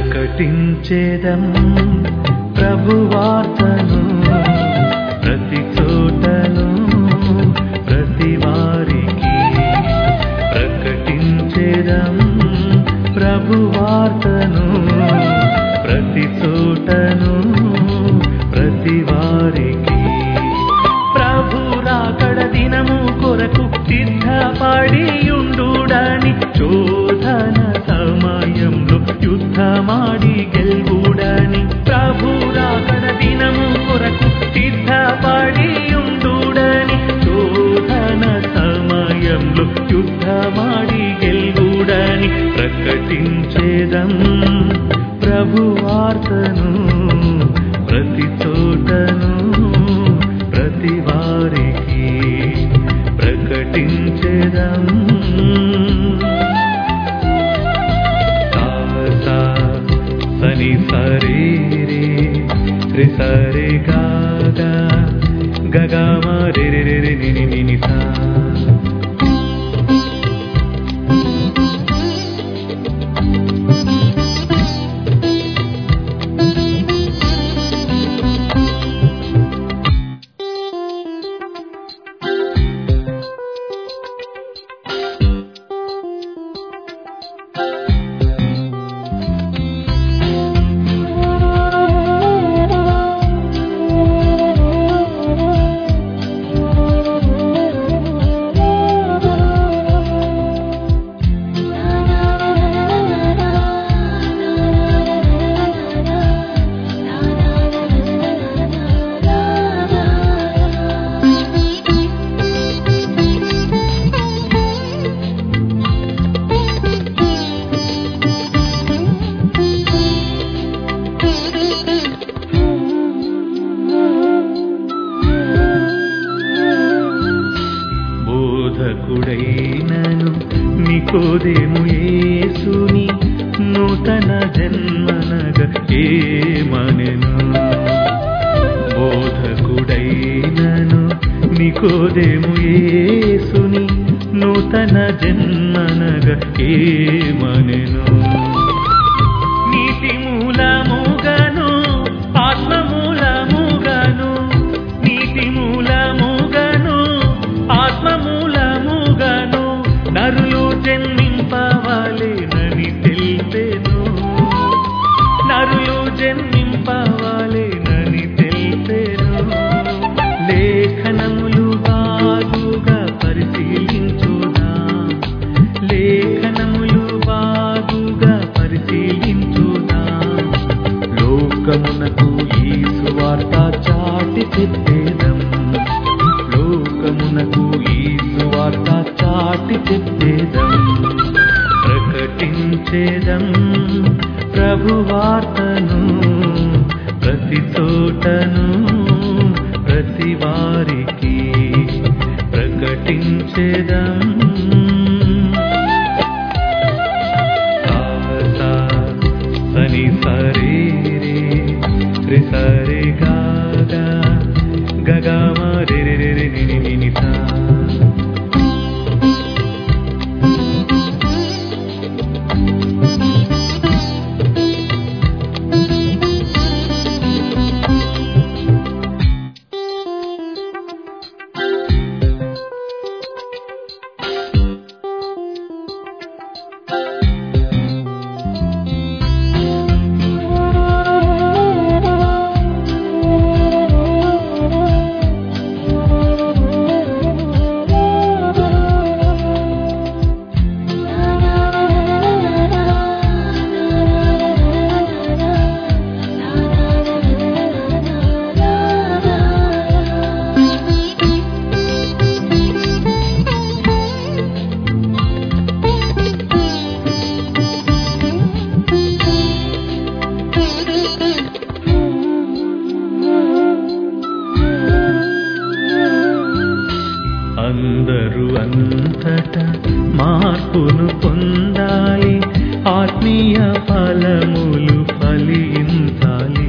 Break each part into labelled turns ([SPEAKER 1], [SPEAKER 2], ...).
[SPEAKER 1] ప్రకటించేదం ప్రభువార్తను ప్రతి చోటను ప్రతి వారికి ప్రకటించేదం ప్రభువార్తను ప్రతి చోటను ప్రతి వారికి ప్రభు రాకడ దినము కొరకు సిద్ధపడి ఉండుడని చోదన సమయంలో యుద్ధమాడి గెల్వుడని ప్రభు రాకడ దినము కొరకు సిద్ధపడి ఉండుడని చోదన సమయంలో యుద్ధమాడి గెల్వుడని ప్రకటించేదం ప్రభు వార్తను ప్రతి చోటను ప్రతి వారికి ప్రకటించేదం సా సా సని సరి రే రి సరి గా గా గ గ మ రి రి రి రి ని ని ని ని సా బోధకుడైనను నికోదేము యేసుని నూతన జన్మనగ ఏమనెను బోధకుడైనను నికోదేము యేసుని నూతన జన్మనగ ఏమనెను నీతి మూలముగను ఆత్మ మూలముగను నీతి మూలముగను ఆత్మ మూలముగను నరులు జన్మింపవాలేనని తెలిపెను నరులు జన్మింపవాలేనని తెలిపెను లేఖనములు బాగుగా పరిశీలించుదాం లేఖనములు బాగుగా పరిశీలించుదాం లోకమునకు ఈ సువార్త చాటి చెప్పేదం లోకమునకు ఈ సువార్త చాటి చెప్పేదం ప్రకటించేదం ప్రభు వార్తను ప్రతి చోటను ప్రతి వారికి ప్రకటించేదం సా సా సని సరి రే రి సరి గా గా గ గ మ రి రి రి రి ని ని ని ని సా అందరూ అంతట మార్పును పొందాలి ఆత్మీయ ఫలములు ఫలించాలి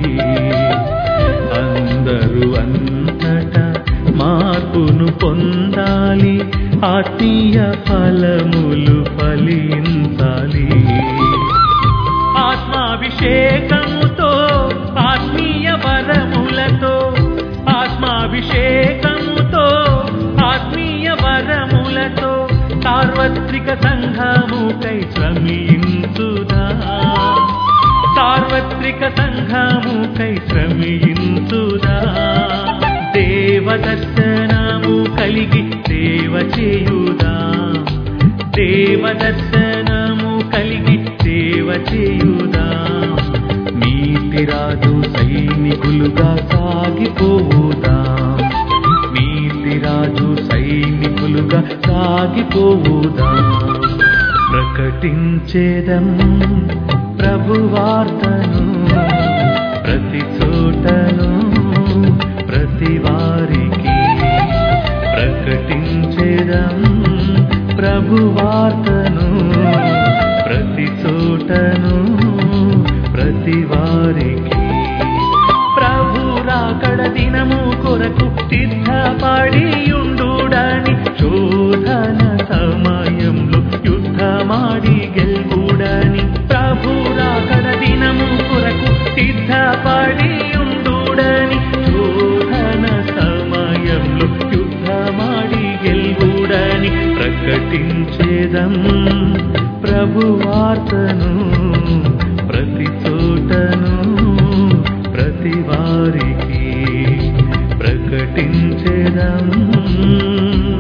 [SPEAKER 1] అందరూ అంతట మార్పును పొందాలి ఆత్మీయ ఫలములు ఫలించాలి ఆత్మాభిషేకముతో ఆత్మాభిషేకముతో ఆత్మీయ వరములతో ఆత్మాభిషేకముతో ఆత్మీయ వరములతో సార్వత్రిక సంఘముకై శ్రమించుదా సార్వత్రిక సంఘముకై శ్రమించుదా దేవదర్శనము కలిగి సేవ చేయుదా దేవదర్శనము కలిగి సేవ చేయుదా నీతిరాజు సైనికులుగా సాగిపోవుదా నీతిరాజు సైనికులుగా సాగిపోవుదా ప్రకటించేదం ప్రభువార్తను ప్రతి చోటను ప్రతి వారికి ప్రకటించేదం ప్రభువార్తను ప్రతి చోటను ప్రతి వారికి ప్రభు రాకడ దినము కొరకు సిద్ధపడి ఉండుడని శోధన సమయంలో యుద్ధమాడి గెల్గుడని ప్రభు రాకడ దినము కొరకు సిద్ధపడి ఉండుడని శోధన సమయంలో యుద్ధమాడి గెల్గుడని ప్రకటించేదం ప్రభువార్తను ప్రతి చోటను ప్రతి వారికి ప్రకటించేదం